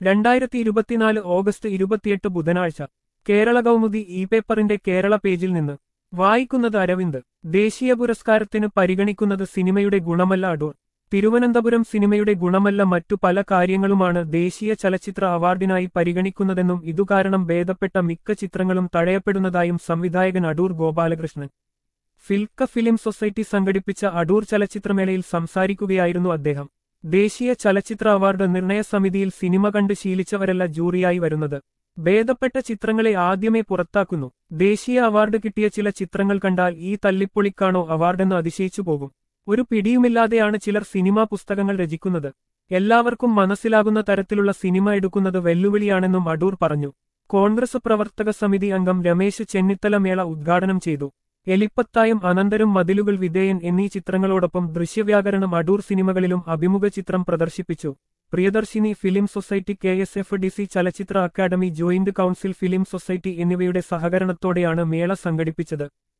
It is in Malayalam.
രണ്ടായിരത്തി ഇരുപത്തിനാല് ഓഗസ്റ്റ് ഇരുപത്തിയെട്ട് ബുധനാഴ്ച കേരള കൗമുദി ഇ പേപ്പറിന്റെ കേരള പേജിൽ നിന്ന് വായിക്കുന്നത് അരവിന്ദ് ദേശീയ പുരസ്കാരത്തിന് പരിഗണിക്കുന്നത് സിനിമയുടെ ഗുണമല്ല അടൂർ തിരുവനന്തപുരം സിനിമയുടെ ഗുണമല്ല മറ്റു പല കാര്യങ്ങളുമാണ് ദേശീയ ചലച്ചിത്ര അവാർഡിനായി പരിഗണിക്കുന്നതെന്നും ഇതുകാരണം ഭേദപ്പെട്ട മിക്ക ചിത്രങ്ങളും തഴയപ്പെടുന്നതായും സംവിധായകൻ അടൂർ ഗോപാലകൃഷ്ണൻ ഫിൽക്ക ഫിലിം സൊസൈറ്റി സംഘടിപ്പിച്ച അടൂർ ചലച്ചിത്രമേളയിൽ സംസാരിക്കുകയായിരുന്നു അദ്ദേഹം ദേശീയ ചലച്ചിത്ര അവാർഡ് നിർണയ സമിതിയിൽ സിനിമ കണ്ട് ശീലിച്ചവരല്ല ജൂറിയായി വരുന്നത് ഭേദപ്പെട്ട ചിത്രങ്ങളെ ആദ്യമേ പുറത്താക്കുന്നു ദേശീയ അവാർഡ് കിട്ടിയ ചില ചിത്രങ്ങൾ കണ്ടാൽ ഈ തല്ലിപ്പൊളിക്കാണോ അവാർഡെന്ന് അതിശയിച്ചു പോകും ഒരു പിടിയുമില്ലാതെയാണ് ചിലർ സിനിമാ പുസ്തകങ്ങൾ രചിക്കുന്നത് എല്ലാവർക്കും മനസ്സിലാകുന്ന തരത്തിലുള്ള സിനിമ എടുക്കുന്നത് വെല്ലുവിളിയാണെന്നും അടൂർ പറഞ്ഞു കോൺഗ്രസ് പ്രവർത്തക സമിതി അംഗം രമേശ് ചെന്നിത്തല മേള ഉദ്ഘാടനം ചെയ്തു എലിപ്പത്തായും അനന്തരം മതിലുകൾ വിധേയൻ എന്നീ ചിത്രങ്ങളോടൊപ്പം ദൃശ്യവ്യാകരണം അടൂർ സിനിമകളിലും അഭിമുഖ ചിത്രം പ്രദർശിപ്പിച്ചു Priyadarshini film society K S F D C ചലച്ചിത്ര academy joint council film society എന്നിവയുടെ സഹകരണത്തോടെയാണ് മേള സംഘടിപ്പിച്ചത്